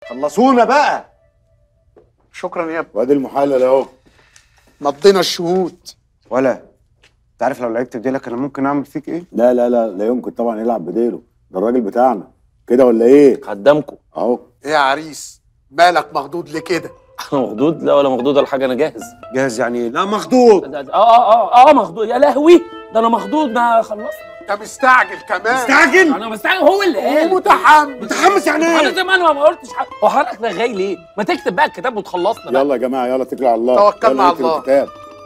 خلصونا بقى شكرا يا ابني وادي المحلل اهو مضينا الشهود ولا انت عارف لو لعبت بديلك انا ممكن اعمل فيك ايه لا لا لا لا يمكن طبعا يلعب بديله ده الراجل بتاعنا كده ولا ايه خدامكم اهو ايه يا عريس مالك مخضوض ليه كده انا مخدود لا ولا مخدود ولا حاجه انا جاهز جاهز يعني لا مخضوض اه اه اه اه مخدود يا لهوي ده انا مخدود ما خلصت انت مستعجل كمان مستعجل انا مستعجل هو اللي قال متحمس متحمس يعني انا ايه زي ما انا ما قلتش حاجه هو حضرتك رغاي ليه؟ ما تكتب بقى الكتاب وتخلصنا بقى يلا يا جماعه يلا اتكلوا على الله توكلنا يلا على نقرا الله. الكتاب.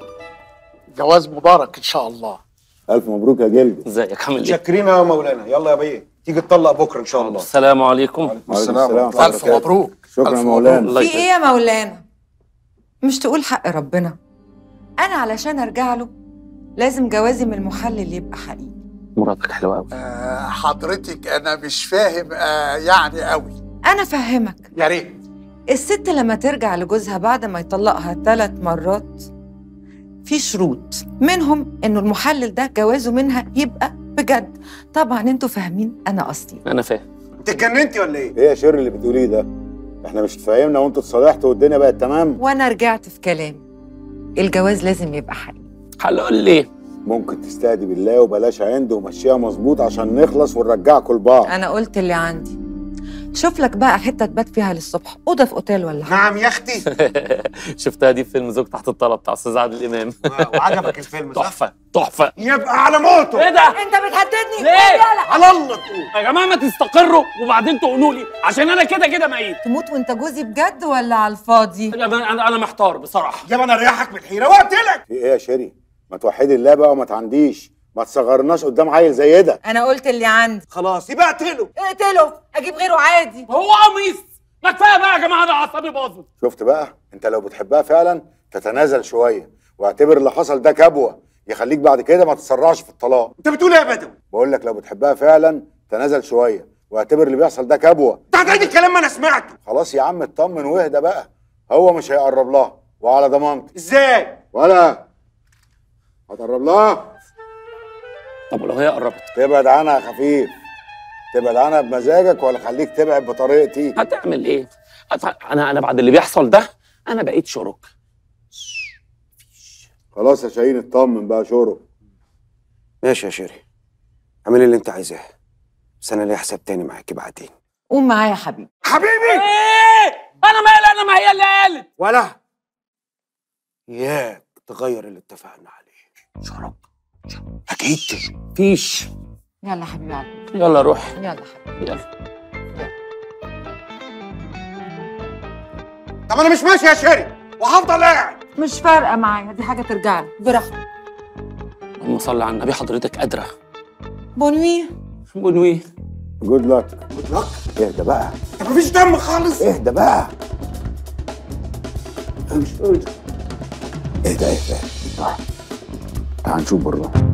جواز مبارك ان شاء الله الف مبروك يا جلد ازيك عامل ايه؟ شاكرين يا مولانا يلا يا بيه تيجي تطلق بكره ان شاء الله السلام عليكم السلام الف مبروك شكرا ألف يا مبروك. مولانا الله في يسلمك. ايه يا مولانا مش تقول حق ربنا انا علشان ارجع له لازم جوازي من المحلل يبقى حقيقي مراتك حلوه قوي آه حضرتك انا مش فاهم آه يعني قوي انا فهمك يا ريت الست لما ترجع لجوزها بعد ما يطلقها ثلاث مرات في شروط منهم انه المحلل ده جوازه منها يبقى بجد طبعا انتوا فاهمين انا قصدي انا فاهم انت اتجننتي ولا ايه ايه يا شير اللي بتقوليه ده احنا مش اتفاهمنا وانتوا اتصالحتوا والدنيا بقت تمام وانا رجعت في كلامي الجواز لازم يبقى حقيقي هنقول ليه؟ ممكن تستهدي بالله وبلاش عند ومشيها مظبوط عشان نخلص ونرجعكم لبعض انا قلت اللي عندي شوف لك بقى حته تبات فيها للصبح اوضه في اوتيل ولا حاجه نعم يا اختي شفتها دي في فيلم زوج تحت الطلب بتاع استاذ عادل امام وعجبك الفيلم صح تحفه تحفه يبقى على موته ايه ده؟ انت بتهددني ليه؟ على الله تقول يا جماعه ما تستقروا وبعدين تقولوا لي عشان انا كده كده ميت تموت وانت جوزي بجد ولا على الفاضي انا انا أنا محتار بصراحه يابا انا اريحك من الحيره وقت لك في ايه يا شيري ما توحدي الله بقى وما تعنديش ما تصغرناش قدام عيل زي ده انا قلت اللي عندي خلاص يبقى اقتله اقتله اجيب غيره عادي هو قميص ما كفايه بقى يا جماعه ده اعصابي باظت شفت بقى انت لو بتحبها فعلا تتنازل شويه واعتبر اللي حصل ده كبوه يخليك بعد كده ما تسرعش في الطلاق انت بتقول ايه يا بدوي بقول لك لو بتحبها فعلا تنازل شويه واعتبر اللي بيحصل ده كبوه انت هتعيد الكلام ما انا سمعته خلاص يا عم اطمن واهدى بقى هو مش هيقرب لها وعلى ضمانتي ازاي ولا هتقرب لها طب ولو هي قربت تبعد عنها خفيف تبعد عنها بمزاجك ولا خليك تبعد بطريقتي هتعمل ايه؟ هت- انا انا بعد اللي بيحصل ده انا بقيت شرك خلاص يا شاهين اطمن بقى شورو ماشي يا شيري اعملي اللي انت عايزاه بس انا ليا حساب تاني معاكي بعدين قوم معايا يا حبيبي حبيبي ايه؟ انا مالي انا ما هي اللي قالت ولا اياك تغير اللي اتفقنا عليه شرب اكيد فيش يلا حبيبي عبد يلا روح يلا حبيبي يلا طب انا مش ماشي يا شيري وهفضل قاعد مش فارقه معايا دي حاجه ترجع لي براحتك اللهم صل على النبي حضرتك قادره بونوي بنوي جود لك جود لك اهدى بقى طب مفيش دم خالص اهدى بقى اهدى اهدى تعال نشوف بره